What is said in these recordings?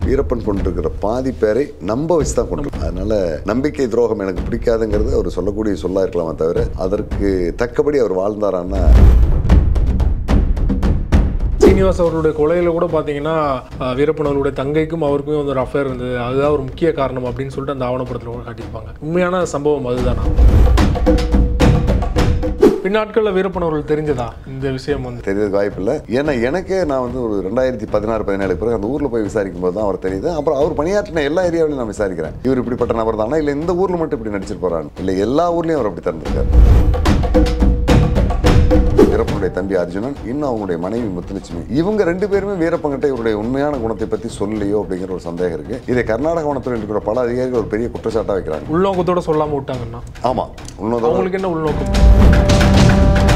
வீரப்பன் கொண்டிருக்கிற பாதி பேரை நம்ப வச்சு தான் கொண்டு அதனால நம்பிக்கை துரோகம் எனக்கு பிடிக்காதுங்கிறது அவர் சொல்லக்கூடிய சொல்லா இருக்கலாமே தவிர அதற்கு தக்கபடி அவர் வாழ்ந்தாரான்னா சீனிவாஸ் அவர்களுடைய கொலையில கூட பார்த்தீங்கன்னா அஹ், வீரப்பன் அவர்களுடைய தங்கைக்கும் அவருக்குமே வந்து ஒரு அஃபேர் இருந்தது அதுதான் ஒரு முக்கிய காரணம் அப்படின்னு சொல்லிட்டு அந்த ஆவணப்படத்தில் கூட காட்டியிருப்பாங்க உண்மையான சம்பவம் அதுதானா பின்னாட்களில் வீரப்பன் அவர்கள் தெரிஞ்சதா இந்த விஷயம் வந்து தெரியறதுக்கு வாய்ப்பு இல்லை ஏன்னா எனக்கே நான் வந்து ஒரு ரெண்டாயிரத்தி பதினாறு பதினேழு பிறகு அந்த ஊரில் போய் விசாரிக்கும் போது தான் அவர் தெரியுது அப்புறம் அவர் பணியாற்றின எல்லா ஏரியாவிலையும் நான் விசாரிக்கிறேன் இவர் இப்படிப்பட்ட நபர் தானா இல்லை இந்த ஊரில் மட்டும் இப்படி நடிச்சிட்டு போறான்னு இல்லை எல்லா ஊர்லேயும் அவர் அப்படி திறந்திருக்காரு வீரப்பனுடைய தம்பி அர்ஜுனன் இன்னும் அவங்களுடைய மனைவி முத்துலட்சுமி இவங்க ரெண்டு பேருமே வீரப்பங்கிட்ட இவருடைய உண்மையான குணத்தை பற்றி சொல்லலையோ அப்படிங்கிற ஒரு சந்தேகம் இருக்கு இதை கர்நாடக வனத்துறையில் இருக்கிற பல அதிகாரிகள் ஒரு பெரிய குற்றச்சாட்டாக வைக்கிறாங்க உள்நோக்கத்தோட சொல்லாம விட்டாங்கன்னா ஆமா உண்மைதான் அவங்களுக்கு என்ன உள்நோக்கம்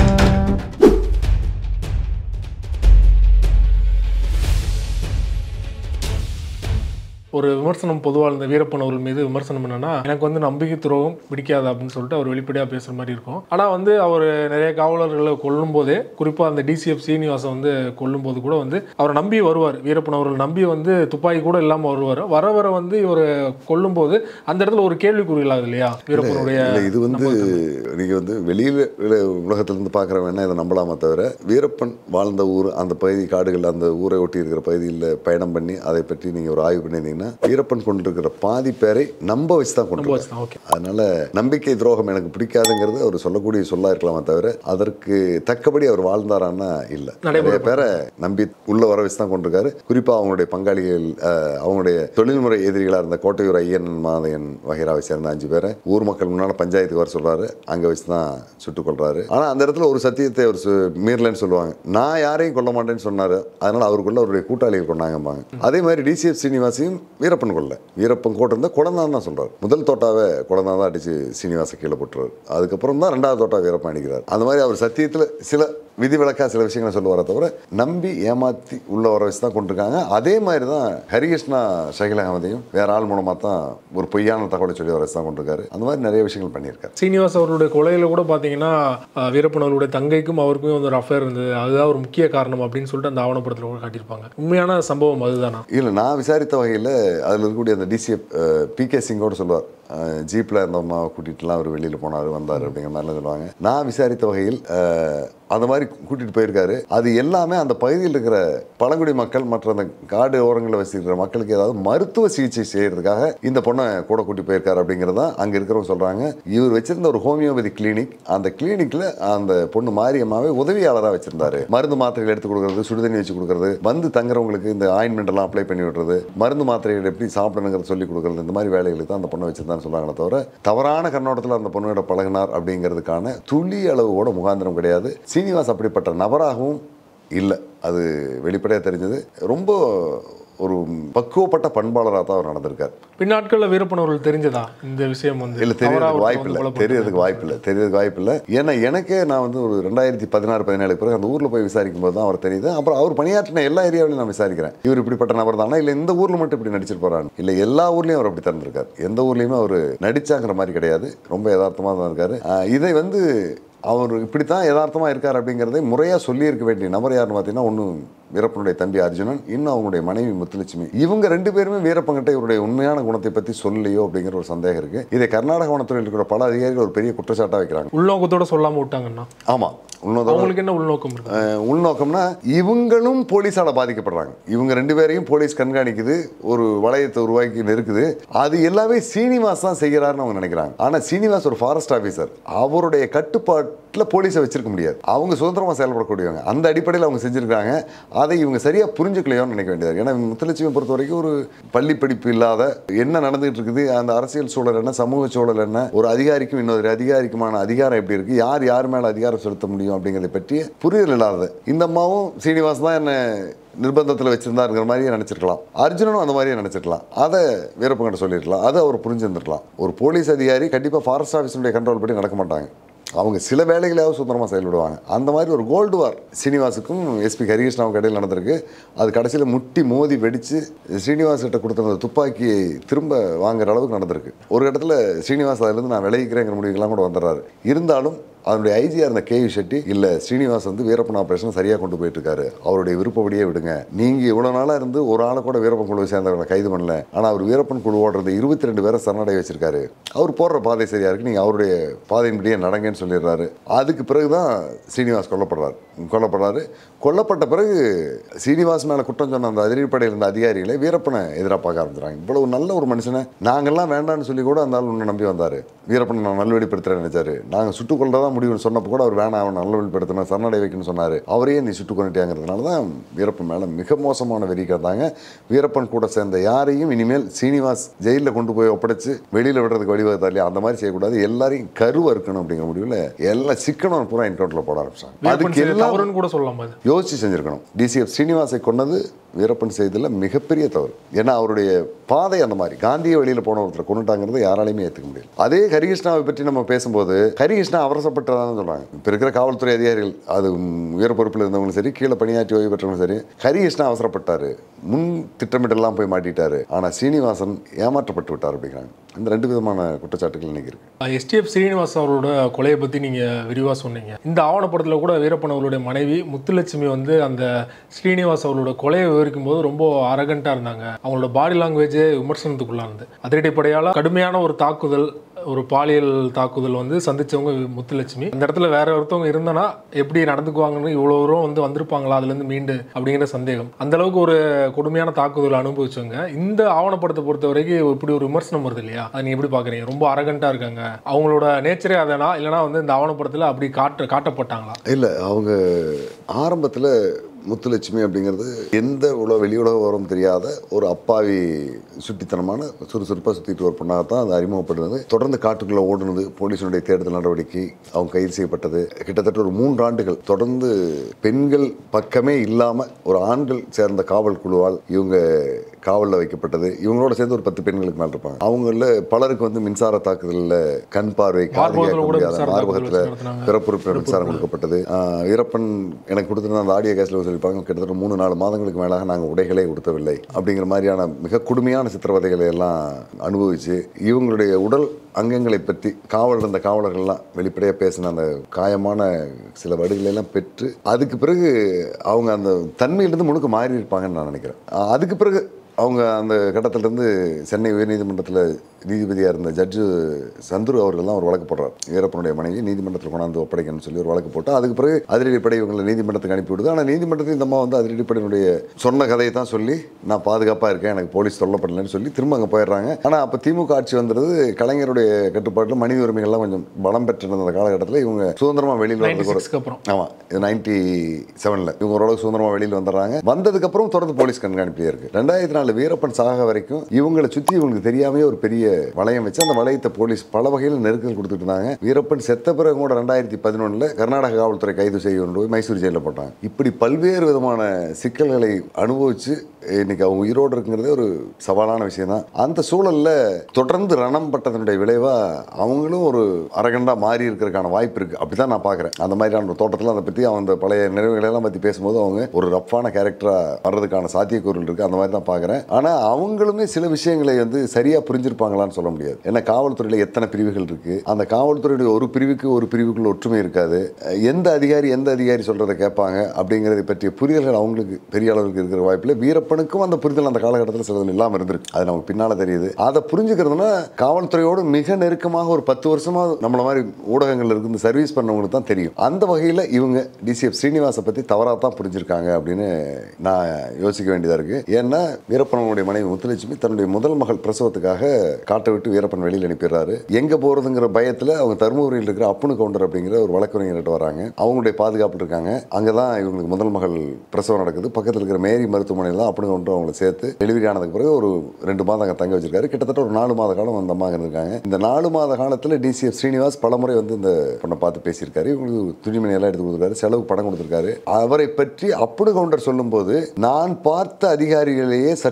ஒரு விமர்சனம் பொதுவாக இந்த வீரப்பன் அவர்கள் மீது விமர்சனம் என்னன்னா எனக்கு வந்து நம்பிக்கை துரோகம் பிடிக்காது அப்படின்னு சொல்லிட்டு அவர் வெளிப்படையாக பேசுகிற மாதிரி இருக்கும் ஆனால் வந்து அவர் நிறைய காவலர்களை கொல்லும் போதே குறிப்பாக அந்த டிசிஎஃப் சீனிவாசன் வந்து கொல்லும் போது கூட வந்து அவரை நம்பி வருவார் வீரப்பன் அவர்கள் நம்பி வந்து துப்பாக்கி கூட இல்லாமல் வருவார் வர வர வந்து இவர் கொல்லும் போது அந்த இடத்துல ஒரு கேள்விக்குறிகளாகுது இல்லையா வீரப்பனுடைய இல்லை இது வந்து நீங்க வந்து வெளியில வெளி- உலகத்துல இருந்து பார்க்குறவன் வேணா இதை நம்பலாமா தவிர வீரப்பன் வாழ்ந்த ஊர் அந்த பகுதி காடுகள் அந்த ஊரை ஒட்டி இருக்கிற பகுதியில் பயணம் பண்ணி அதை பற்றி நீங்க ஒரு ஆய்வு பண்ணியிருந்தீங்கன்னா வீரப்பன் கொண்டிருக்கிற பாதி பேரை நம்ப வச்சு தான் கொண்டு வச்சுதான், okay. அதனால நம்பிக்கை துரோகம் எனக்கு பிடிக்காதுங்கிறது அவர் சொல்லக்கூடிய சொல்லா இருக்கலாமே தவிர அதற்கு தக்கபடி அவர் வாழ்ந்தாரான்னா இல்லை நிறைய பேரை நம்பி உள்ள வர வச்சு தான் கொண்டிருக்காரு குறிப்பா அவங்களுடைய பங்காளிகள் அஹ், அவங்களுடைய தொழில்முறை எதிரிகளா இருந்த கோட்டையூர் ஐயன் மாதையன் வகைராவை சேர்ந்த அஞ்சு பேரை ஊர் மக்கள் முன்னால பஞ்சாயத்துக்கு வர சொல்றாரு அங்க வச்சு தான் சுட்டுக் கொள்றாரு ஆனா அந்த இடத்துல ஒரு சத்தியத்தை அவர் சு- மீறலன்னு சொல்லுவாங்க நான் யாரையும் கொல்ல மாட்டேன்னு சொன்னாரு அதனால அவருக்குள்ள அவருடைய கூட்டாளிகள் கொண்டாங்கம்பாங்க அதே மாதிரி டிசிஎஃப் சீனிவாசையும் வீரப்பன் கொல்ல வீரப்பன் கோட்டை இருந்தால் குழந்தான் தான் சொல்றாரு முதல் தோட்டாவை குழந்தான் தான் அடிச்சு சீனிவாச கீழே போட்டுருவார் அதுக்கப்புறம் தான் ரெண்டாவது தோட்டா வீரப்பன் அடிக்கிறார் அந்த மாதிரி அவர் சத்தியத்தில் சில விதிவிலக்கா சில விஷயங்களை சொல்லுவாரே தவிர நம்பி ஏமாத்தி உள்ள வர வச்சு தான் கொண்டிருக்காங்க அதே மாதிரி தான் ஹரிகிருஷ்ணா ஷகில் அகமதையும் வேற ஆள் மூலமாக தான் ஒரு பொய்யான தகவலை சொல்லி வர வச்சு தான் கொண்டிருக்காரு அந்த மாதிரி நிறைய விஷயங்கள் பண்ணியிருக்காரு சீனிவாஸ் அவர்களுடைய கொலையில கூட பார்த்தீங்கன்னா அஹ், வீரப்பன் அவர்களுடைய தங்கைக்கும் அவருக்குமே வந்து ஒரு அஃபேர் இருந்தது அதுதான் ஒரு முக்கிய காரணம் அப்படின்னு சொல்லிட்டு அந்த ஆவணப்படத்தில் கூட காட்டியிருப்பாங்க உண்மையான சம்பவம் அதுதானா இல்லை நான் விசாரித்த வகையில் அதில் இருக்கக்கூடிய அந்த டிசிஎஃப் பி கே சிங்கோட சொல்லுவார் ஜீப்பில் அந்த அம்மாவை கூட்டிகிட்டுலாம் அவர் வெளியில் போனார் வந்தார் அப்படிங்கிற மாதிரிலாம் சொல்லுவாங்க நான் விசாரித்த வகையில் அஹ், அந்த மாதிரி கூட்டிகிட்டு போயிருக்காரு அது எல்லாமே அந்த பகுதியில் இருக்கிற பழங்குடி மக்கள் மற்ற அந்த காடு ஓரங்களில் வசிக்கிற மக்களுக்கு ஏதாவது மருத்துவ சிகிச்சை செய்யறதுக்காக இந்த பொண்ணை கூட கூட்டி போயிருக்காரு அப்படிங்கிறது தான் அங்கே இருக்கிறவங்க சொல்கிறாங்க இவர் வச்சிருந்த ஒரு ஹோமியோபதி கிளினிக் அந்த கிளினிக்கில் அந்த பொண்ணு மாரியம்மாவே உதவியாளராக வச்சிருந்தாரு மருந்து மாத்திரைகள் எடுத்து கொடுக்கறது சுடுதண்ணி வச்சு கொடுக்கறது வந்து தங்குறவங்களுக்கு இந்த ஆயின்மெண்ட் எல்லாம் அப்ளை பண்ணி விடுறது மருந்து மாத்திரைகள் எப்படி சாப்பிடணுங்கிறத சொல்லி கொடுக்கறது இந்த மாதிரி வேலைகளுக்கு தான் அந்த பொண்ணை வச்சிருந்தான்னு சொல்றாங்களே தவிர தவறான கண்ணோட்டத்தில் அந்த பொண்ணோட பழகினார் அப்படிங்கிறதுக்கான துளி அளவு கூட முகாந்திரம் கிடையாது சீனிவாஸ் அப்படிப்பட்ட நபராகவும் இல்லை அது வெளிப்படையாக தெரிஞ்சது ரொம்ப ஒரு பக்குவப்பட்ட பண்பாளராக தான் அவர் நடந்திருக்கார் பின்னாட்களில் வீரப்பன் அவர்கள் தெரிஞ்சதா இந்த விஷயம் வந்து இல்ல தவறா தெரியறதுக்கு ஒருத்தர் வாய்ப்பு வந்து இல்லை கொலை பண்ணாரு. தெரியறதுக்கு வாய்ப்பு இல்லை தெரியறதுக்கு வாய்ப்பு இல்லை ஏன்னா எனக்கே நான் வந்து ஒரு ரெண்டாயிரத்தி பதினாறு பதினேழு பிறகு அந்த ஊரில் போய் விசாரிக்கும் போது தான் அவர் தெரியுது அப்புறம் அவர் பணியாற்றின எல்லா ஏரியாவிலையும் நான் விசாரிக்கிறேன் இவர் இப்படிப்பட்ட நபர் தானா இல்லை இந்த ஊரில் மட்டும் இப்படி நடிச்சிட்டு போறான்னு இல்லை எல்லா ஊர்லேயும் அவர் அப்படி திறந்திருக்காரு எந்த ஊர்லேயுமே அவர் நடிச்சாங்கிற மாதிரி கிடையாது ரொம்ப யதார்த்தமாக தான் இருக்காரு ஆஹ் இதை வந்து அவர் இப்படித்தான் யதார்த்தமாக இருக்கார் அப்படிங்கிறதை முறையாக சொல்லியிருக்க வேண்டிய நபர் யாருன்னு பார்த்தீங்கன்னா ஒன்று வீரப்பனுடைய தம்பி அர்ஜுனன் இன்னும் அவங்களுடைய மனைவி முத்துலட்சுமி இவங்க ரெண்டு பேருமே வீரப்பங்கிட்ட இவருடைய உண்மையான குணத்தை பற்றி சொல்லலையோ அப்படிங்கிற ஒரு சந்தேகம் இருக்கு இதை கர்நாடக வனத்துறையில் இருக்கிற பல அதிகாரிகள் ஒரு பெரிய குற்றச்சாட்டாக வைக்கிறாங்க உள்நோக்கத்தோட சொல்லாம விட்டாங்கன்னா ஆமா உண்மைதான் அவங்களுக்கு என்ன உள்நோக்கம் இருக்கு அஹ் உள்நோக்கம்னா இவங்களும் போலீஸால பாதிக்கப்படுறாங்க இவங்க ரெண்டு பேரையும் போலீஸ் கண்காணிக்குது ஒரு வளையத்தை உருவாக்கி நெருக்குது அது எல்லாமே சீனிவாஸ் தான் செய்கிறாருன்னு அவங்க நினைக்கிறாங்க ஆனா சீனிவாஸ் ஒரு ஃபாரஸ்ட் ஆஃபீஸர் அவருடைய கட்டுப்பாட்டில் போலீஸை வச்சிருக்க முடியாது அவங்க சுதந்திரமா செயல்படக்கூடியவங்க அந்த அடிப்படையில் அவங்க செஞ்சிருக்காங்க அதை இவங்க சரியா புரிஞ்சுக்கலையோன்னு நினைக்க வேண்டியது ஏன்னா முத்துலட்சுமியை பொறுத்த வரைக்கும் ஒரு பள்ளி படிப்பு இல்லாத என்ன நடந்துகிட்டு இருக்குது அந்த அரசியல் சூழல் என்ன சமூக சூழல் என்ன ஒரு அதிகாரிக்கும் இன்னொரு அதிகாரிக்குமான அதிகாரம் எப்படி இருக்கு யார் யார் மேல அதிகாரம் செலுத்த முடியும் அப்படிங்கிறத பற்றிய புரிதல் இல்லாதது இந்த அம்மாவும் சீனிவாஸ் தான் என்ன நிர்பந்தத்தில் வச்சிருந்தாருங்கிற மாதிரியே நினைச்சிருக்கலாம் அர்ஜுனனும் அந்த மாதிரியே நினைச்சிருக்கலாம் அதை வீரப்பங்கிட்ட சொல்லியிருக்கலாம் அதை அவர் புரிஞ்சிருந்திருக்கலாம் ஒரு போலீஸ் அதிகாரி கண்டிப்பாக ஃபாரஸ்ட் ஆஃபீஸுடைய கண்ட்ரோல் படி நடக்க மாட்டாங்க அவங்க சில வேலைகளையாவது சுதந்திரமாக செயல்படுவாங்க அந்த மாதிரி ஒரு கோல்டு வார் சீனிவாசுக்கும் எஸ்பி ஹரிகிருஷ்ணாவுக்கு இடையில் நடந்திருக்கு அது கடைசியில் முட்டி மோதி வெடித்து ஸ்ரீனிவாஸ் கிட்ட கொடுத்த அந்த துப்பாக்கியை திரும்ப வாங்குற அளவுக்கு நடந்திருக்கு ஒரு இடத்துல ஸ்ரீனிவாஸ் அதிலிருந்து நான் விளைவிக்கிறேங்கிற முடிவுக்கெல்லாம் கூட வந்துடுறாரு இருந்தாலும் அதனுடைய ஐஜியா இருந்த கே வி ஷெட்டி இல்ல ஸ்ரீனிவாஸ் வந்து வீரப்பன் ஆபரேஷன் சரியா கொண்டு போயிட்டு இருக்காரு அவருடைய விருப்பப்படியே விடுங்க நீங்க இவ்வளவு நாளா இருந்து ஒரு ஆளை கூட வீரப்பன் குழுவை சேர்ந்தவங்களை கைது பண்ணல ஆனா அவர் வீரப்பன் குழுவோட இருந்து இருபத்தி ரெண்டு பேரை சரணடைய வச்சிருக்காரு அவர் போடுற பாதை சரியா இருக்கு நீங்க அவருடைய பாதையின்படியே நடங்கன்னு சொல்லிடுறாரு அதுக்கு பிறகுதான் ஸ்ரீனிவாஸ் கொல்லப்படுறாரு கொல்லப்படுறாரு கொல்லப்பட்ட பிறகு சீனிவாஸ் மேல குற்றம் சொன்ன அந்த அதிரடிப்படையில் இருந்த அதிகாரிகளை வீரப்பனை எதிராக பார்க்க ஆரம்பிச்சாங்க இவ்வளவு நல்ல ஒரு மனுஷனை நாங்கெல்லாம் வேண்டாம்னு சொல்லி கூட அந்த ஆள் உன்னை நம்பி வந்தாரு வீரப்பனை நான் நல்வழிப்படுத்துறேன்னு நினைச்சாரு நாங்க சுட்டுக் கொள்ளதான் முடிவுன்னு சொன்னப்போ கூட அவர் வேணாம் அவன் நல்வழிப்படுத்தணும் சரணடை வைக்கணும்னு சொன்னாரு அவரையே நீ சுட்டுக் கொண்டுட்டியாங்கிறதுனால தான் வீரப்பன் மேல மிக மோசமான வெறி காத்தாங்க வீரப்பன் கூட சேர்ந்த யாரையும் இனிமேல் சீனிவாஸ் ஜெயிலில் கொண்டு போய் ஒப்படைச்சு வெளியில விடுறதுக்கு வழிவகுத்தா இல்லையா அந்த மாதிரி செய்யக்கூடாது எல்லாரையும் கருவா இருக்கணும் அப்படிங்கிற முடிவில் எல்லாம் சிக்கனம் பூரா என்கவுண்டர்ல போட ஆரம்பிச்சாங்க வீரப்பன் அதுக்கு செய்த எல்லாம் தவறுன்னு கூட சொல்லலாம் அது யோசிச்சு செஞ்சிருக்கணும் டிசிஎஃப் ஸ்ரீனிவாசை கொன்னது வீரப்பன் செய்ததில் மிகப்பெரிய தவறு ஏன்னா அவருடைய பாதை அந்த மாதிரி காந்திய வழியில் போன ஒருத்தரை கொண்டுட்டாங்கிறத யாராலையுமே ஏற்றுக்க முடியல அதே ஹரிகிருஷ்ணாவை பற்றி நம்ம பேசும்போது ஹரிகிருஷ்ணா அவசரப்பட்டதான்னு சொல்றாங்க இப்போ இருக்கிற காவல்துறை அதிகாரிகள் அது ம், உயர் பொறுப்பில் இருந்தவங்களும் சரி கீழே பணியாற்றி ஓய்வு பெற்றவங்களும் சரி ஹரிகிருஷ்ணா அவசரப்பட்டாரு முன் திட்டமிட்டெல்லாம் போய் மாட்டிட்டாரு ஆனால் சீனிவாசன் ஏமாற்றப்பட்டு விட்டார் அப்படிங்கிறாங்க இந்த ரெண்டு விதமான குற்றச்சாட்டுகள் இன்னைக்கு இருக்கு எஸ்டிஎஃப் ஸ்ரீனிவாஸ் அவரோட கொலையை பற்றி நீங்கள் விரிவாக சொன்னீங்க இந்த ஆவணப்படத்தில் கூட வீரப்பன் அவருடைய மனைவி முத்துலட்சுமி வந்து அந்த ஸ்ரீனிவாஸ் அவரோட கொலையை விவரிக்கும் போது ரொம்ப அரகண்ட்டாக இருந்தாங்க அவங்களோட பாடி லாங்குவேஜே விமர்சனத்துக்குள்ளானது அதிரடிப்படையால் கடுமையான ஒரு தாக்குதல் ஒரு பாலியல் தாக்குதல் வந்து சந்திச்சவங்க முத்துலட்சுமி அந்த இடத்துல வேற ஒருத்தவங்க இருந்தனா எப்படி நடந்துக்குவாங்கன்னு இவ்வளோ தூரம் வந்து வந்திருப்பாங்களா அதுலேருந்து மீண்டு அப்படிங்கிற சந்தேகம் அந்த அளவுக்கு ஒரு கொடுமையான தாக்குதல் அனுபவிச்சவங்க இந்த ஆவணப்படத்தை பொறுத்த வரைக்கும் இப்படி ஒரு விமர்சனம் வருது இல்லையா அதை நீங்க எப்படி பாக்குறீங்க ரொம்ப அரகண்டா இருக்காங்க அவங்களோட நேச்சரே அதனா இல்லைனா வந்து இந்த ஆவணப்படத்துல அப்படி காட்ட காட்டப்பட்டாங்களா இல்லை அவங்க ஆரம்பத்தில் முத்துலட்சுமி அப்படிங்கிறது எந்த உலக வெளி உலக வரும் தெரியாத ஒரு அப்பாவி சுட்டித்தனமான சுறுசுறுப்பாக சுற்றிட்டு ஒரு பொண்ணாகத்தான் அது அறிமுகப்படுறது தொடர்ந்து காட்டுக்குள்ளே ஓடுனது போலீஸினுடைய தேடுதல் நடவடிக்கை அவங்க கைது செய்யப்பட்டது கிட்டத்தட்ட ஒரு மூன்று ஆண்டுகள் தொடர்ந்து பெண்கள் பக்கமே இல்லாமல் ஒரு ஆண்கள் சேர்ந்த காவல் குழுவால் இவங்க காவலில் வைக்கப்பட்டது இவங்களோட சேர்ந்து ஒரு பத்து பெண்களுக்கு மேல இருப்பாங்க அவங்கள பலருக்கு வந்து மின்சார தாக்குதலில் கண் பார்வை காது கேட்க மார்பகத்துல கூட முடியாத மின்சார தாக்குதல் மார்பகத்தில் வச்சு நடத்துனாங்க. பிறப்புறுப்பு மின்சாரம் கொடுக்கப்பட்டது ஆஹ் வீரப்பன் எனக்கு கொடுத்திருந்த அந்த ஆடியோ கேஸில் சொல்லியிருப்பாங்க கிட்டத்தட்ட மூணு நாலு மாதங்களுக்கு மேலாக நாங்கள் உடைகளே கொடுத்தவில்லை அப்படிங்கிற மாதிரியான மிக கொடுமையான சித்திரவதைகளை எல்லாம் அனுபவிச்சு இவங்களுடைய உடல் அங்கங்களை பற்றி காவல் இருந்த காவலர்கள்லாம் வெளிப்படையாக பேசின அந்த காயமான சில வடுகளை எல்லாம் பெற்று அதுக்கு பிறகு அவங்க அந்த தன்மையிலிருந்து முழுக்க மாறி இருப்பாங்கன்னு நான் நினைக்கிறேன் ஆஹ் அதுக்கு பிறகு அவங்க அந்த கட்டத்திலிருந்து சென்னை உயர்நீதிமன்றத்தில் நீதிபதியாக இருந்த ஜட்ஜு சந்துரு அவர்கள் தான் ஒரு வழக்கு போடுறார் வீரப்பனுடைய மனைவி நீதிமன்றத்தில் கொண்டாந்து ஒப்படைக்கணும்னு சொல்லி ஒரு வழக்கு போட்டு அதுக்கு பிறகு அதிரடிப்படை இவங்களை நீதிமன்றத்துக்கு அனுப்பி விடுது ஆனால் நீதிமன்றத்தில் இந்த அம்மா வந்து அதிரடிப்படையினுடைய சொன்ன கதையை தான் சொல்லி நான் பாதுகாப்பாக இருக்கேன் எனக்கு போலீஸ் சொல்லப்படலைன்னு சொல்லி திரும்ப அங்கே போயிடுறாங்க ஆனால் அப்போ திமுக ஆட்சி வந்துடுது கலைஞருடைய கட்டுப்பாட்டில் மனித உரிமைகள்லாம் கொஞ்சம் பலம் பெற்றிருந்த அந்த காலகட்டத்தில் இவங்க சுதந்திரமாக வெளியில் நைன்டி வரதுக்கு ஒரு சிக்ஸ்க்கு அப்புறம் ஆமாம் இது நைன்டி செவனில் இவங்க ஓரளவுக்கு சுதந்திரமாக வெளியில் வந்துடுறாங்க வந்ததுக்கப்புறம் தொடர்ந்து போலீஸ் கண்காணிப்பிலே இருக்கு ரெண்டாயிரத்தி நாலு வீரப்பன் சாக வரைக்கும் இவங்களை சுற்றி இவங்களுக்கு தெரியாமே ஒரு பெரிய வளையம் வச்சு அந்த வளையத்தை போலீஸ் பல வகையில் நெருக்கல் கொடுத்துட்டு இருந்தாங்க வீரப்பன் செத்த பிறகு கூட ரெண்டாயிரத்தி பதினொன்றில் கர்நாடக காவல்துறை கைது செய்ய கொண்டு போய் மைசூர் ஜெயிலில் போட்டாங்க இப்படி பல்வேறு விதமான சிக்கல்களை அனுபவிச்சு இன்னைக்கு அவங்க உயிரோடு இருக்குங்கிறதே ஒரு சவாலான விஷயம் தான் அந்த சூழல்ல தொடர்ந்து ரணம் பட்டதனுடைய விளைவா அவங்களும் ஒரு அரகண்டா மாறி இருக்கிறதுக்கான வாய்ப்பு இருக்கு அப்படிதான் நான் பார்க்குறேன் அந்த மாதிரியான ஒரு தோட்டத்தில் அதை பற்றி அவங்க அந்த பழைய நினைவுகளை எல்லாம் பற்றி பேசும்போது அவங்க ஒரு ரஃப்பான கேரக்டரா வர்றதுக்கான சாத்தியக்கூறுகள் இருக்கு அந்த மாதிரி தான் பார்க்குறேன் ஆனால் அவங்களுமே சில விஷயங்களை வந்து சரியா புரிஞ்சிருப்பாங்களான்னு சொல்ல முடியாது ஏன்னா காவல்துறையில் எத்தனை பிரிவுகள் இருக்கு அந்த காவல்துறையுடைய ஒரு பிரிவுக்கு ஒரு பிரிவுக்குள்ள ஒற்றுமை இருக்காது எந்த அதிகாரி எந்த அதிகாரி சொல்றதை கேட்பாங்க அப்படிங்கிறதை பற்றிய புரிதல்கள் அவங்களுக்கு பெரிய அளவுக்கு இருக்கிற வாய்ப்பில் வீரப்பனுக்கும் அந்த புரிதல் அந்த காலகட்டத்தில் சிலது இல்லாமல் இருந்திருக்கு அது நமக்கு பின்னால தெரியுது அதை புரிஞ்சுக்கிறதுனா காவல்துறையோடு மிக நெருக்கமாக ஒரு பத்து வருஷமா நம்மள மாதிரி ஊடகங்கள் இருந்து சர்வீஸ் பண்ணவங்களுக்கு தான் தெரியும் அந்த வகையில் இவங்க டிசிஎஃப் ஸ்ரீனிவாசை பற்றி தவறாக தான் புரிஞ்சிருக்காங்க அப்படின்னு நான் யோசிக்க வேண்டியதாக இருக்கு ஏன்னா வீரப்பனுடைய மனைவி முத்துலட்சுமி தன்னுடைய முதல் மகள் பிரசவத்துக்காக காட்டை விட்டு வீரப்பன் வெளியில் அனுப்பிடுறாரு எங்க போறதுங்கிற பயத்தில் அவங்க தருமபுரியில் இருக்கிற அப்புனு கவுண்டர் அப்படிங்கிற ஒரு வழக்கறிஞர்கிட்ட வராங்க அவங்களுடைய பாதுகாப்பு இருக்காங்க அங்கே தான் இவங்களுக்கு முதல் மகள் பிரசவம் நடக்குது பக்கத்தில் இருக்கிற மேரி மருத்துவமனையில் தான் அப்புனு கவுண்டர் அவங்களை சேர்த்து டெலிவரி ஆனதுக்கு பிறகு ஒரு ரெண்டு மாதம் அங்கே தங்க வச்சிருக்காரு கிட்டத்தட்ட ஒரு நாலு மாத காலம் அந்த அம்மா அங்க இருக்காங்க இந்த நாலு மாத காலத்தில் டிசிஎஃப் ஸ்ரீனிவாஸ் பலமுறை வந்து இந்த பொண்ணை பார்த்து பேசியிருக்காரு இவங்களுக்கு துணிமணி எல்லாம் எடுத்து கொடுத்துருக்காரு செலவுக்கு பணம் கொடுத்துருக்காரு அவரை பற்றி அப்புனு கவுண்டர் சொல்லும்போது நான் பார்த்த அதிகாரிகளையே சற்று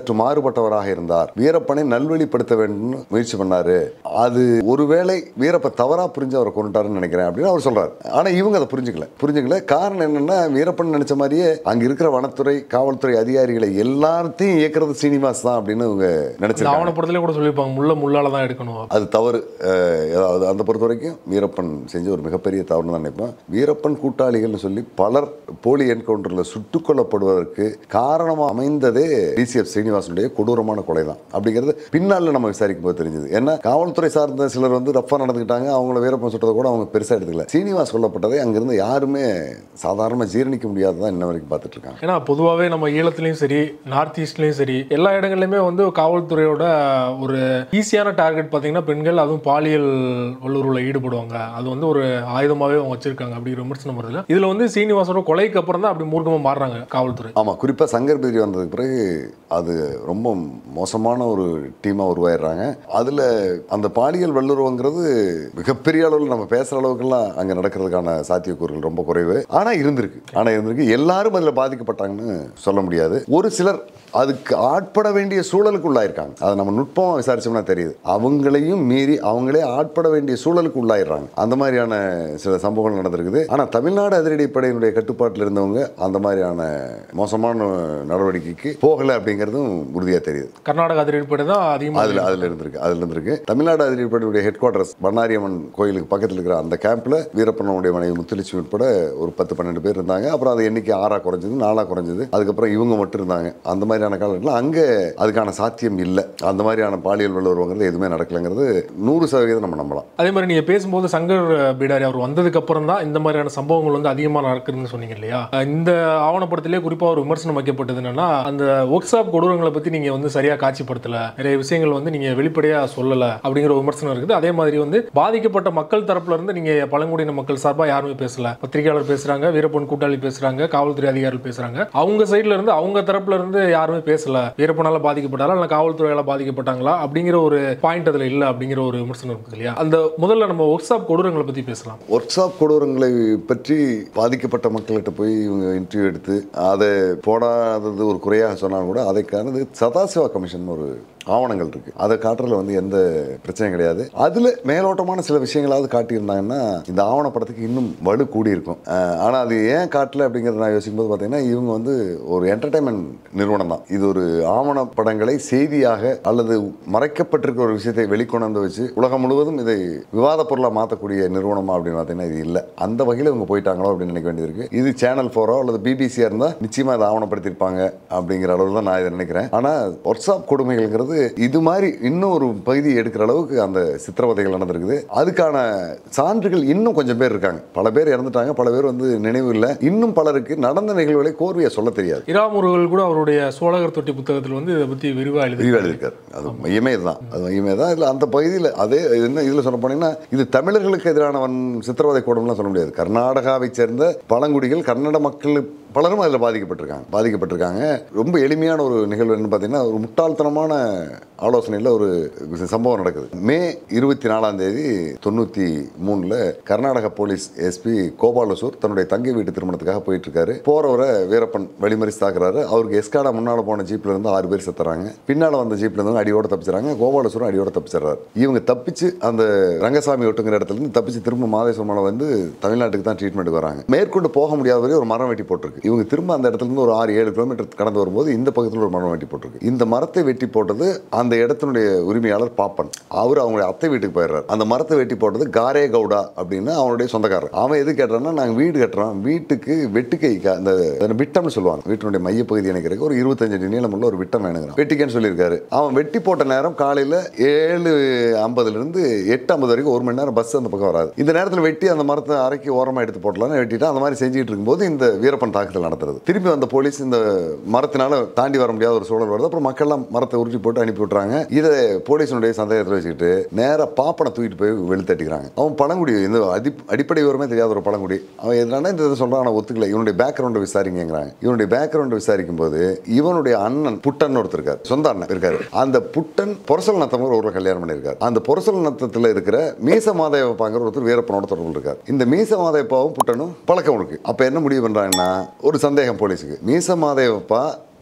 சற்று மாறுபட்டவராக இருந்தார் வீரப்பனை நல்வழிப்படுத்த வேண்டும் முயற்சி பண்ணாரு அது ஒருவேளை வீரப்ப தவறா புரிஞ்சு அவரை கொண்டுட்டாருன்னு நினைக்கிறேன் அப்படின்னு அவர் சொல்றாரு ஆனா இவங்க அதை புரிஞ்சுக்கல புரிஞ்சுக்கல காரணம் என்னன்னா வீரப்பன் நினைச்ச மாதிரியே அங்க இருக்கிற வனத்துறை காவல்துறை அதிகாரிகளை எல்லாத்தையும் இயக்குறது சீனிவாஸ் தான் அப்படின்னு இவங்க இந்த நினைச்சிருக்காங்க ஆவணப்படத்திலே கூட சொல்லியிருப்பாங்க முள்ள முள்ளால தான் எடுக்கணும் அது தவறு அஹ், அதாவது அந்த பொறுத்த வரைக்கும் வீரப்பன் செஞ்ச ஒரு மிகப்பெரிய தவறுன்னு தான் நினைப்பேன் வீரப்பன் கூட்டாளிகள்னு சொல்லி பலர் போலி என்கவுண்டரில் சுட்டுக் கொல்லப்படுவதற்கு காரணமாக அமைந்ததே டிசிஎஃப் ஸ்ரீனிவாசனுடைய கொடூரமான கொலை தான் அப்படிங்கிறது பின்னால் நம்ம விசாரிக்கும் போது தெரிஞ்சது ஏன்னா காவல்துறை சார்ந்த சிலர் வந்து ரஃபாக நடந்துக்கிட்டாங்க அவங்கள வீரப்பன் சுட்டதை கூட அவங்க பெருசாக எடுத்துக்கல சீனிவாஸ் கொல்லப்பட்டதை அங்கிருந்து யாருமே சாதாரணமாக ஜீரணிக்க முடியாததான் இன்ன வரைக்கும் பார்த்துட்டு இருக்காங்க ஏன்னா பொதுவாகவே நம்ம ஈழத்துலையும் சரி நார்த் ஈஸ்ட்லேயும் சரி எல்லா இடங்கள்லையுமே வந்து காவல்துறையோட ஒரு ஈஸியான டார்கெட் பார்த்தீங்கன்னா பெண்கள் அதுவும் பாலியல் வல்லுறவில் ஈடுபடுவாங்க அது வந்து ஒரு ஆயுதமாகவே அவங்க வச்சிருக்காங்க அப்படிங்கிற விமர்சனம் வருதுல இதில் வந்து சீனிவாசனோட கொலைக்கு அப்புறம் தான் அப்படி மூர்க்கமாக மாறுறாங்க காவல்துறை ஆமாம் குறிப்பாக சங்கர் பிதிரி வந்ததுக்கு பிறகு அது ரொம்ப மோசமான ஒரு டீமாக உருவாயிடுறாங்க அதில் அந்த பாலியல் வல்லுறவுங்கிறது மிகப்பெரிய அளவில் நம்ம பேசுகிற அளவுக்குலாம் அங்கே நடக்கிறதுக்கான சாத்தியக்கூறுகள் ரொம்ப குறைவு ஆனால் இருந்திருக்கு ஆனால் இருந்திருக்கு எல்லாரும் அதில் பாதிக்கப்பட்டாங்கன்னு சொல்ல முடியாது ஒரு சிலர் அதுக்கு ஆட்பட வேண்டிய சூழலுக்கு உள்ளாயிருக்காங்க அதை நம்ம நுட்பமாக விசாரிச்சோம்னா தெரியுது அவங்களையும் மீறி அவங்களே ஆட்பட வேண்டிய சூழலுக்கு உள்ளாயிடுறாங்க அந்த மாதிரியான சில சம்பவங்கள் நடந்திருக்குது ஆனால் தமிழ்நாடு அதிரடிப்படையினுடைய கட்டுப்பாட்டில் இருந்தவங்க அந்த மாதிரியான மோசமான நடவடிக்கைக்கு போகலை அப்படிங்கிறதும் உறுதியாக தெரியுது கர்நாடக அதிரடிப்படை தான் அதிகமாக அதில் அதில் இருந்திருக்கு அதில் இருந்திருக்கு தமிழ்நாடு அதிரடிப்படையுடைய ஹெட் குவார்ட்டர்ஸ் பண்ணாரியம்மன் கோயிலுக்கு பக்கத்தில் இருக்கிற அந்த கேம்பில் வீரப்பனுடைய மனைவி முத்துலட்சுமி உட்பட ஒரு பத்து பன்னெண்டு பேர் இருந்தாங்க அப்புறம் அது எண்ணிக்கை ஆறா குறைஞ்சது நாலா குறைஞ்சது அதுக்கப்புறம் இவங்க மட்டும் இருந்தாங்க அந்த மாதிரியான காலகட்டத்தில் அங்கே அதுக்கான சாத்தியம் இல்லை அந்த மாதிரியான பாலியல் வல்லுறவுங்கிறது எதுவுமே நடக்கலைங்கிறது நூறு சதவீதம் நம்ம நம்பலாம் அதே மாதிரி நீங்கள் பேசும்போது சங்கர் பீடாரி அவர் வந்ததுக்கு அப்புறம் தான் இந்த மாதிரியான சம்பவங்கள் வந்து அதிகமாக நடக்குதுன்னு சொன்னீங்க இல்லையா இந்த ஆவணப்படத்திலே குறிப்பாக ஒரு விமர்சனம் வைக்கப்பட்டது என்னன்னா அந்த ஒர்க் ஷாப் கொடூரங்களை பற்றி நீங்கள் வந்து சரியாக காட்சிப்படுத்தல நிறைய விஷயங்கள் வந்து நீங்கள் வெளிப்படையாக சொல்லலை அப்படிங்கிற விமர்சனம் இருக்குது அதே மாதிரி வந்து பாதிக்கப்பட்ட மக்கள் தரப்புல இருந்து நீங்கள் பழங்குடியின மக்கள் சார்பாக யாருமே பேசல பத்திரிகையாளர் பேசுகிறாங்க வீரப்பன் கூட்டாளி பேசுகிறாங்க காவல்துறை அதிகாரிகள் பேசுகிறாங்க அவங்க சைடில் இருந்து அவங்க தரப்புல இருந்து யாருமே பேசல வீரப்பனால பாதிக்கப்பட்டாரா இல்லை காவல்துறையால பாதிக்கப்பட்டாங்களா அப்படிங்கிற ஒரு பாயிண்ட் அதில் இல்லை அப்படிங்கிற ஒரு விமர்சனம் இருக்குது இல்லையா அந்த முதல்ல நம்ம ஒர்க் ஷாப் கொடூரங்களை பற்றி பேசலாம் ஒர்க் ஷாப் கொடூரங்களை பற்றி பாதிக்கப்பட்ட மக்கள்கிட்ட போய் இவங்க இன்டர்வியூ எடுத்து அதை போடாதது ஒரு குறையாக சொன்னாலும் கூட அதைக்கானது சதாசிவா கமிஷன் ஒரு ஆவணங்கள் இருக்கு அதை காட்டுறதுல வந்து எந்த பிரச்சனையும் கிடையாது அதுல மேலோட்டமான சில விஷயங்களாவது காட்டியிருந்தாங்கன்னா இந்த ஆவணப்படத்துக்கு இன்னும் வலு கூடி இருக்கும் அஹ் ஆனா அது ஏன் காட்டல அப்படிங்கறத நான் யோசிக்கும் போது பார்த்தீங்கன்னா இவங்க வந்து ஒரு என்டர்டைன்மெண்ட் நிறுவனம் தான் இது ஒரு ஆவணப்படங்களை செய்தியாக அல்லது மறைக்கப்பட்டிருக்கிற ஒரு விஷயத்தை வெளிக்கொண்டு வந்து வச்சு உலகம் முழுவதும் இதை விவாத பொருளாக மாற்றக்கூடிய நிறுவனமா அப்படின்னு பார்த்தீங்கன்னா இது இல்லை அந்த வகையில் இவங்க போயிட்டாங்களோ அப்படின்னு நினைக்க வேண்டியது இருக்கு இது சேனல் ஃபோரோ அல்லது பிபிசியாக இருந்தால் நிச்சயமாக அதை ஆவணப்படுத்தியிருப்பாங்க அப்படிங்கிற அளவில் தான் நான் இதை நினைக்கிறேன் ஆனால் ஒர்க்ஷாப் கொடுமைகள்ங்கிறது இது மாதிரி இன்னும் ஒரு பகுதி எடுக்கிற அளவுக்கு அந்த சித்திரவதைகள் நடந்திருக்குது அதுக்கான சான்றுகள் இன்னும் கொஞ்சம் பேர் இருக்காங்க பல பேர் இறந்துட்டாங்க பல பேர் வந்து நினைவு இல்லை இன்னும் பலருக்கு நடந்த நிகழ்வுகளை கோர்வையாக சொல்ல தெரியாது இராமுருகல் கூட அவருடைய சோழகர் தொட்டி புத்தகத்தில் வந்து இதை பற்றி விரிவாக எழுதி விரிவாக இருக்கார் அது மையமே இதுதான் அது மையமே தான் இதில் அந்த பகுதியில் அதே இது என்ன இதில் சொல்ல போனீங்கன்னா இது தமிழர்களுக்கு எதிரானவன் சித்திரவதை கூடம்லாம் சொல்ல முடியாது கர்நாடகாவை சேர்ந்த பழங்குடிகள் கன்னட மக்கள் பலரும் அதில் பாதிக்கப்பட்டிருக்காங்க பாதிக்கப்பட்டிருக்காங்க ரொம்ப எளிமையான ஒரு நிகழ்வு என்னன்னு பார்த்தீங்கன்னா ஒரு முட்டாள்தனமான ஆலோசனையில் ஒரு சம்பவம் நடக்குது மே இருபத்தி நாலாம் தேதி தொண்ணூற்றி மூணில் கர்நாடக போலீஸ் எஸ்பி கோபாலசூர் தன்னுடைய தங்கை வீட்டு திருமணத்துக்காக போயிட்டு இருக்காரு போறவரை வீரப்பன் வழிமறிச்சு தாக்குறாரு அவருக்கு எஸ்காடா முன்னால் போன ஜீப்ல இருந்து ஆறு பேர் செத்துறாங்க பின்னால் வந்த ஜீப்ல இருந்து அடியோட தப்பிச்சுறாங்க கோபாலசூரும் அடியோட தப்பிச்சிடுறாரு இவங்க தப்பிச்சு அந்த ரங்கசாமி ஒட்டுங்கிற இடத்துல இருந்து தப்பிச்சு திரும்ப மாதேஸ்வரம் வந்து தமிழ்நாட்டுக்கு தான் ட்ரீட்மெண்ட் வராங்க மேற்கொண்டு போக முடியாத வரை ஒரு மரம் வெட்டி போட்டிருக்கு இவங்க திரும்ப அந்த இடத்துல இருந்து ஒரு ஆறு ஏழு கிலோமீட்டர் கடந்து வரும்போது இந்த பக்கத்தில் ஒரு மரம் வெட்டி போட்டிருக்கு இந்த மரத்தை வெட்டி போட்டது அந்த இடத்தினுடைய உரிமையாளர் பாப்பன் அவர் அவங்களுடைய அத்தை வீட்டுக்கு போயிடுறாரு அந்த மரத்தை வெட்டி போட்டது காரே கவுடா அப்படின்னு அவனுடைய சொந்தக்காரர் அவன் எது கேட்டான்னா நாங்கள் வீடு கட்டுறோம் வீட்டுக்கு வெட்டுக்கை க- அந்த அந்த விட்டம்னு சொல்லுவாங்க வீட்டினுடைய மையப்பகுதி இணைக்கிறதுக்கு ஒரு இருபத்தஞ்சு அடி நீளமுள்ள ஒரு விட்டம் வேணுங்கிறான் வெட்டிக்கன்னு சொல்லியிருக்காரு அவன் வெட்டி போட்ட நேரம் காலையில் ஏழு ஐம்பதுல இருந்து எட்டு ஐம்பது வரைக்கும் ஒரு மணி நேரம் பஸ் அந்த பக்கம் வராது இந்த நேரத்தில் வெட்டி அந்த மரத்தை அரைக்கி ஓரமாக எடுத்து போட்டலாம்னு வெட்டிட்டு அந்த மாதிரி செஞ்சுட்டு இருக்கும்போது இந்த வீரப்பன் தாக்குதல் நடத்துறது திருப்பி வந்த போலீஸ் இந்த மரத்தினால தாண்டி வர முடியாத ஒரு சூழல் வருது அப்புறம் மக்கள்லாம் மரத்தை உருட்டி போட்டு அனுப்பி விட்டுறாங்க இதை போலீஸினுடைய சந்தேகத்தில் வச்சுக்கிட்டு நேராக பாப்பனை தூக்கிட்டு போய் வெளுத்தட்டிக்கிறாங்க அவன் பழங்குடி இந்த அடி அடிப்படை விவரமே தெரியாத ஒரு பழங்குடி அவன் எதுனா இந்த இதை சொல்கிறான் ஆனால் ஒத்துக்கல இவனுடைய பேக்ரவுண்டை விசாரிங்கிறாங்க இவனுடைய பேக்ரவுண்டை விசாரிக்கும் போது இவனுடைய அண்ணன் புட்டன் ஒருத்தர் இருக்காரு சொந்த அண்ணன் இருக்காரு அந்த புட்டன் பொரசல் நத்தம் ஒரு கல்யாணம் பண்ணியிருக்காரு அந்த பொரசல் நத்தத்தில் இருக்கிற மீச மாதேவப்பாங்கிற ஒருத்தர் வீரப்பனோட தொடர்பு இருக்காரு இந்த மீச மாதேவப்பாவும் புட்டனும் பழக்கம் இருக்கு அப்போ என்ன முடிவு பண்ணுறாங்கன்னா ஒரு சந்தேகம் போலீஸுக்கு மீச மாதேவப்பா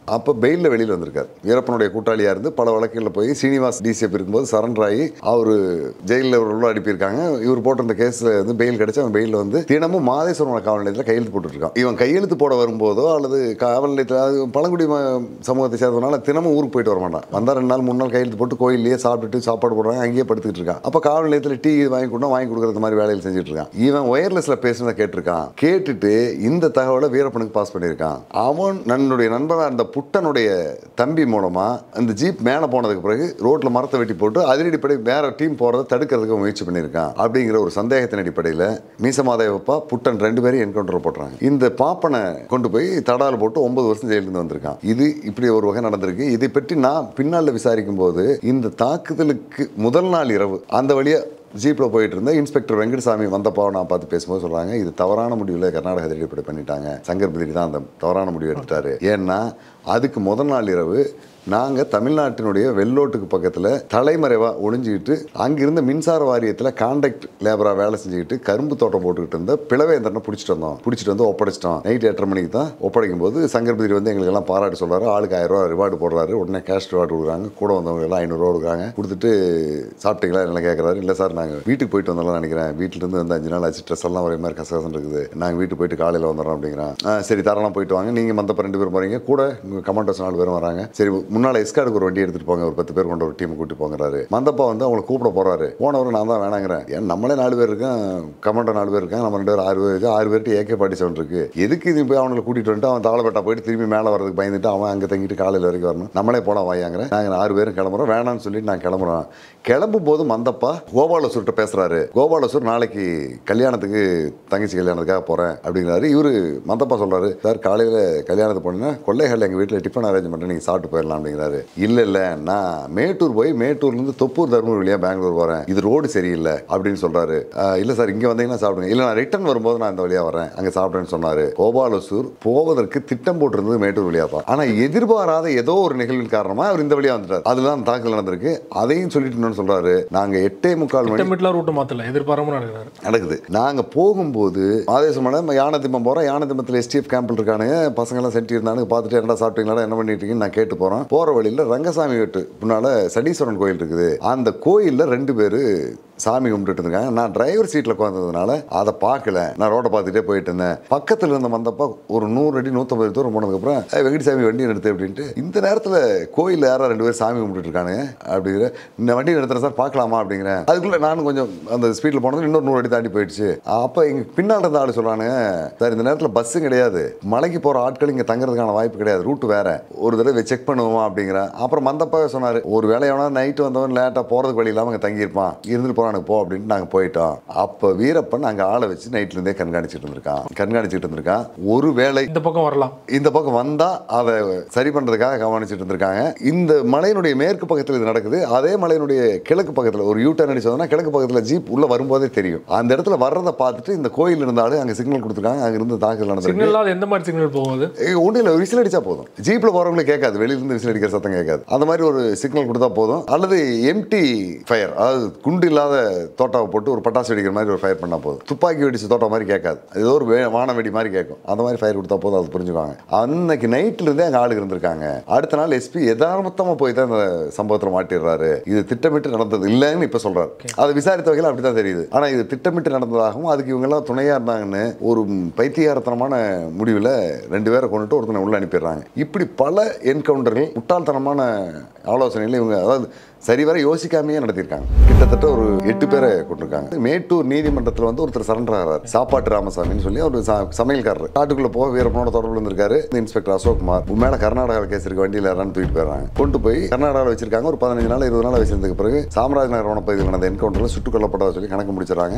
அப்போ பெயிலில் வெளியில் வந்திருக்காரு வீரப்பனுடைய கூட்டாளியாக இருந்து பல வழக்குகளில் போய் சீனிவாஸ் டிசிஎஃப் இருக்கும்போது சரண்டர் ஆகி அவர் ஜெயிலில் உள்ள அனுப்பியிருக்காங்க இவர் போட்டிருந்த கேஸில் வந்து பெயில் கிடைச்சு அவன் பெயிலில் வந்து தினமும் மாதேஸ்வரம் காவல் நிலையத்தில் கையெழுத்து போட்டுருக்கான் இவன் கையெழுத்து போட வரும்போதோ அல்லது காவல் நிலையத்தில் அது பழங்குடி ம- சமூகத்தை சேர்ந்ததுனால தினமும் ஊருக்கு போயிட்டு வர மாட்டான் வந்தால் ரெண்டு நாள் மூணு நாள் கையெழுத்து போட்டு கோயிலேயே சாப்பிட்டுட்டு சாப்பாடு போடுறாங்க அங்கேயே படுத்துக்கிட்டு இருக்கான் அப்போ காவல் நிலையத்தில் டீ வாங்கி கொடுத்தா வாங்கி கொடுக்குறது மாதிரி வேலையில் செஞ்சுட்டு இருக்கான் இவன் ஒயர்லெஸ்ல பேசுனதை கேட்டிருக்கான் கேட்டுட்டு இந்த தகவலை வீரப்பனுக்கு பாஸ் பண்ணியிருக்கான் அவன் நன்னுடைய நண்பனாக இருந்த புட்டனுடைய தம்பி மூலமா அந்த ஜீப் மேலே போனதுக்கு பிறகு ரோட்ல மரத்தை வெட்டி போட்டு அதிரடிப்படை வேற டீம் போறதை தடுக்கிறதுக்கு முயற்சி பண்ணியிருக்கான் அப்படிங்கிற ஒரு சந்தேகத்தின் அடிப்படையில் மீசமாதேவப்பா புட்டன் ரெண்டு பேரையும் என்கவுண்டர் போட்டுறாங்க இந்த பாப்பனை கொண்டு போய் தடால் போட்டு ஒன்பது வருஷம் ஜெயிலிருந்து வந்திருக்கான் இது இப்படி ஒரு வகை நடந்திருக்கு இதை பற்றி நான் பின்னால் விசாரிக்கும் போது இந்த தாக்குதலுக்கு முதல் நாள் இரவு அந்த வழியா ஜீப்பில் போயிட்டு இருந்த இன்ஸ்பெக்டர் வெங்கடசாமி வந்தப்போ நான் பார்த்து பேசும்போது சொல்கிறாங்க இது தவறான முடிவில் கர்நாடக அதிரடிப்படை பண்ணிட்டாங்க சங்கர் பதிரி தான் அந்த தவறான முடிவு எடுத்துட்டாரு ஏன்னா அதுக்கு முதல் நாள் இரவு நாங்கள் தமிழ்நாட்டினுடைய வெள்ளோட்டுக்கு பக்கத்தில் தலைமறைவாக ஒளிஞ்சிக்கிட்டு அங்கிருந்த மின்சார வாரியத்தில் கான்ட்ராக்ட் லேபராக வேலை செஞ்சுக்கிட்டு கரும்பு தோட்டம் போட்டுக்கிட்டு இருந்த பிளவேந்திரனை பிடிச்சிட்டு வந்தோம் பிடிச்சிட்டு வந்து ஒப்படைச்சிட்டோம் நைட் எட்டரை மணிக்கு தான் ஒப்படைக்கும் போது சங்கர் பதிரி வந்து எங்களுக்கு எல்லாம் பாராட்டு சொல்றாரு ஆளுக்கு ஆயிரம் ரூபா ரிவார்டு போடுறாரு உடனே கேஷ் ரிவார்டு கொடுக்குறாங்க கூட வந்தவங்க எல்லாம் ஐநூறுரூவா கொடுக்குறாங்க கொடுத்துட்டு சாப்பிட்டீங்களா என்ன கேட்குறாரு இல்லை சார் நாங்கள் வீட்டுக்கு போயிட்டு வந்தோம்லாம் நினைக்கிறேன் வீட்டிலேருந்து வந்து அஞ்சு நாள் ஆச்சு ட்ரெஸ் எல்லாம் ஒரே மாதிரி கசகசன்னு இருக்குது நாங்கள் வீட்டுக்கு போயிட்டு காலையில் வந்துடுறோம் அப்படிங்கிறான் "ஆ, சரி தரலாம் போயிட்டு வாங்க நீங்கள் மந்தப்ப ரெண்டு பேரும் போகிறீங்க கூட உங்கள் கமாண்டர்ஸ் நாலு பேரும் வராங்க சரி முன்னால் எஸ்கார்டுக்கு ஒரு வண்டி எடுத்துகிட்டு போங்க ஒரு பத்து பேர் கொண்ட ஒரு டீம் கூட்டி போங்கிறாரு மந்தப்பா வந்து அவங்களை கூப்பிட போகிறாரு போனவர் நான் தான் வேணாங்கிறேன் ஏன் நம்மளே நாலு பேர் இருக்கேன் கமாண்டர் நாலு பேர் இருக்காங்க நம்ம ரெண்டு பேர் ஆறு பேர் இருக்கு ஆறு பேர்ட்டு ஏகே பாட்டி செவன் இருக்கு எதுக்கு இது போய் அவங்களை கூட்டிட்டு வந்துட்டு அவன் தாளப்பட்டா போயிட்டு திரும்பி மேலே வரதுக்கு பயந்துட்டு அவன் அங்கே தங்கிட்டு காலையில் வரைக்கும் வரணும் நம்மளே போலாம் வாயாங்கிறேன் நாங்கள் ஆறு பேரும் கிளம்புறோம் வேணாம்னு சொல்லிட்டு நான் கிளம்புறோம் கிளம்பும் போது மந்தப்பா கோபாலசூர்கிட்ட பேசுறாரு கோபாலசூர் நாளைக்கு கல்யாணத்துக்கு தங்கச்சி கல்யாணத்துக்காக போறேன் அப்படிங்கிறாரு இவரு மந்தப்பா சொல்றாரு சார் காலையில கல்யாணத்துக்கு போனீங்கன்னா கொள்ளைகள் எங்க வீட்டில் டிஃபன் அரேஞ்ச் பண்ணி நீங்க சாப்பிட்டு போயிடலாம் அப்படிங்கிறாரு இல்ல இல்ல நான் மேட்டூர் போய் மேட்டூர்ல இருந்து தொப்பூர் தர்மபுரி வழியா பெங்களூர் போறேன் இது ரோடு சரியில்லை அப்படின்னு சொல்றாரு "ஆஹ், இல்ல சார் இங்க வந்தீங்கன்னா சாப்பிடுங்க இல்ல நான் ரிட்டர்ன் வரும்போது நான் இந்த வழியா வரேன் அங்க சாப்பிட்றேன்னு சொன்னாரு கோபாலசூர் போவதற்கு திட்டம் போட்டிருந்தது மேட்டூர் வழியா தான் ஆனா எதிர்பாராத ஏதோ ஒரு நிகழ்வின் காரணமா அவர் இந்த வழியா வந்துட்டார் அதுதான் தாக்குதல் நடந்திருக்கு அதையும் சொல்லிட்டு இன்னொன்னு சொல்றாரு நாங்க எட்டே முக்கால் மணி திட்டமிட்டலாம் ரூட்டு மாத்தல எதிர்பாராம நடக்கிறாரு நடக்குது நாங்க போகும்போது ஆதேசமான யானதிம்பம் போறோம் யானதிம்பத்தில் எஸ்டிஎஃப் கேம்பில் இருக்கானுங்க பசங்க எல்லாம் சென்டி இருந்தானு பார்த்துட்டு என்னடா சாப்பிட்டீங்களா என்ன பண்ணிட்டு இருக்கீங்கன்னு நான் கேட்டு போறேன் போற வழியில ரங்கசாமி வீட்டு முன்னால சடீஸ்வரன் கோயில் இருக்குது அந்த கோயில்ல ரெண்டு பேரு சாமி கும்பிட்டுட்டு இருக்காங்க நான் டிரைவர் சீட்டில் உட்காந்ததுனால அதை பார்க்கல நான் ரோட்டை பார்த்துட்டே போயிட்டு இருந்தேன் பக்கத்தில் இருந்த வந்தப்போ ஒரு நூறு அடி நூற்றம்பது தூரம் போனதுக்கப்புறம் "ஏய், வெங்கடசாமி வண்டி நிறுத்து அப்படின்ட்டு இந்த நேரத்தில் கோயிலில் யாரோ ரெண்டு பேர் சாமி கும்பிட்டுட்டு இருக்கானுங்க அப்படிங்கிற இந்த வண்டி நிறுத்துறேன் சார் பார்க்கலாமா அப்படிங்கிறேன் அதுக்குள்ளே நானும் கொஞ்சம் அந்த ஸ்பீடில் போனது இன்னொரு நூறு அடி தாண்டி போயிடுச்சு அப்போ எங்கள் பின்னால் இருந்த ஆள் சொல்கிறானுங்க சார் இந்த நேரத்தில் பஸ்ஸும் கிடையாது மலைக்கு போகிற ஆட்கள் இங்கே தங்குறதுக்கான வாய்ப்பு கிடையாது ரூட் வேற ஒரு தடவை செக் பண்ணுவோமா அப்படிங்கிறேன் அப்புறம் மந்தப்பாவே சொன்னார் ஒரு வேலை எவனா நைட்டு வந்தவன் லேட்டாக போகிறதுக்கு வழி இல்லாமல் அங்கே தங்கியிருப்பான் இருந்துட்டு போகிறானுக்கு போ அப்படின்ட்டு நாங்கள் போயிட்டோம் அப்போ வீரப்பன் அங்கே ஆளை வச்சு நைட்லேருந்தே கண்காணிச்சிட்டு இருந்திருக்கான் கண்காணிச்சிட்டு இருந்திருக்கான் ஒரு வேளை இந்த பக்கம் வரலாம் இந்த பக்கம் வந்தா அதை சரி பண்றதுக்காக கவனிச்சிட்டு இருந்திருக்காங்க இந்த மலையினுடைய மேற்கு பக்கத்தில் இது நடக்குது அதே மலையினுடைய கிழக்கு பக்கத்தில் ஒரு யூ டர்ன் அடிச்சோம்னா கிழக்கு பக்கத்தில் ஜீப் உள்ள வரும்போதே தெரியும் அந்த இடத்துல வர்றதை பார்த்துட்டு இந்த கோயில் இருந்தாலும் அங்கே சிக்னல் கொடுத்துருக்காங்க அங்க இருந்து தாக்குதல் நடந்திருக்கு சிக்னல் அது எந்த மாதிரி சிக்னல் போகும் அது ஒன்றும் இல்லை விசில் அடிச்சா போதும் ஜீப்ல போறவங்களுக்கு கேட்காது வெளியில இருந்து விசில் அடிக்கிற சத்தம் கேட்காது அந்த மாதிரி ஒரு சிக்னல் கொடுத்தா போதும் அல்லது எம்டி ஃபயர் அதாவது குண்டு இல்லாத தோட்டாவை போட்டு ஒரு பட்டாசு வெடிக்கிற மாதிரி ஒரு ஃபயர் பண்ணா போதும் துப்பாக்கி வெடிச்ச தோட்டா மாதிரி கேட்காது ஏதோ ஒரு வே- வான வெடி மாதிரி கேட்கும் அந்த மாதிரி ஃபயர் கொடுத்தா போதும் அது புரிஞ்சுக்குவாங்க அன்னைக்கு நைட்ல இருந்தே அங்கே ஆளுங்க இருந்திருக்காங்க அடுத்த நாள் எஸ்பி யதார்த்தமா போய் தான் இந்த சம்பவத்தில் மாட்டிடுறாரு இது திட்டமிட்டு நடந்தது இல்லைன்னு இப்ப சொல்றாரு அதை விசாரித்த வகையில் அப்படிதான் தெரியுது ஆனா இது திட்டமிட்டு நடந்ததாகவும் அதுக்கு இவங்க எல்லாம் துணையா இருந்தாங்கன்னு ஒரு பைத்தியாரத்தனமான முடிவில் ரெண்டு பேரை கொண்டுட்டு ஒருத்தனை உள்ள அனுப்பிடுறாங்க இப்படி பல என்கவுண்டர்கள் முட்டாள்தனமான ஆலோசனையில் இவங்க அதாவது சரிவர யோசிக்காமையே நடத்தியிருக்காங்க கிட்டத்தட்ட ஒரு எட்டு பேரை கொண்டிருக்காங்க மேட்டூர் நீதிமன்றத்தில் வந்து ஒருத்தர் சரண்டர் ஆகிறார் சாப்பாட்டு ராமசாமின்னு சொல்லி அவர் ச- சமையல்காரர் காட்டுக்குள்ள போக வீரப்பனோட தொடர்பு இருந்திருக்காரு இந்த இன்ஸ்பெக்டர் அசோக்குமார் உன் மேல கர்நாடகாவில் கேஸ் இருக்கு வண்டியில் யாரான்னு தூக்கிட்டு போயிடுறாங்க கொண்டு போய் கர்நாடகாவில் வச்சிருக்காங்க ஒரு பதினஞ்சு நாள் இருபது நாள் வச்சிருந்ததுக்கு பிறகு சாம்ராஜ் நகர் வனப்பகுதியில் நடந்த என்கவுண்டரில் சுட்டுக் கொல்லப்பட்டதா சொல்லி கணக்கு முடிச்சிடறாங்க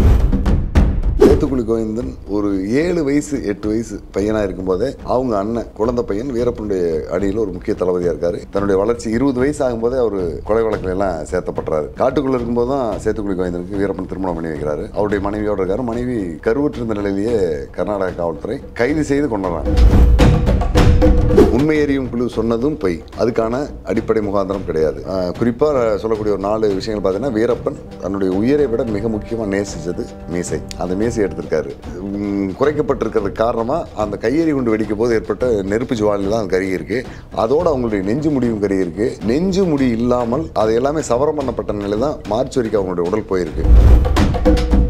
சேத்துக்குழி கோவிந்தன் ஒரு ஏழு வயசு எட்டு வயசு பையனாக இருக்கும்போதே அவங்க அண்ணன் குழந்தை பையன் வீரப்பனுடைய அணியில் ஒரு முக்கிய தளபதியாக இருக்காரு தன்னுடைய வளர்ச்சி இருபது வயசு ஆகும்போதே அவர் கொலை வழக்குல எல்லாம் சேர்த்தப்படுறாரு காட்டுக்குள்ள இருக்கும்போது தான் சேத்துக்குழி கோவிந்தனுக்கு வீரப்பன் திருமணம் பண்ணி வைக்கிறாரு அவருடைய மனைவியோட இருக்காரு மனைவி கருவுற்றிருந்த நிலையிலேயே கர்நாடக காவல்துறை கைது செய்து கொண்டுறாங்க உண்மை எறியும் குழு சொன்னதும் பொய் அதுக்கான அடிப்படை முகாந்திரம் கிடையாது குறிப்பாக சொல்லக்கூடிய ஒரு நாலு விஷயங்கள் பார்த்தீங்கன்னா வீரப்பன் தன்னுடைய உயிரை விட மிக முக்கியமாக நேசிச்சது மீசை அந்த மீசை எடுத்திருக்காரு உம், குறைக்கப்பட்டிருக்கிறது காரணமாக அந்த கையெறி குண்டு வெடிக்கும் போது ஏற்பட்ட நெருப்பு ஜுவாலில் தான் கருகி இருக்கு அதோட அவங்களுடைய நெஞ்சு முடியும் கருகி இருக்கு நெஞ்சு முடி இல்லாமல் அது எல்லாமே சவரம் பண்ணப்பட்ட நிலை தான் மார்ச் வரைக்கும் அவங்களுடைய உடல் போயிருக்கு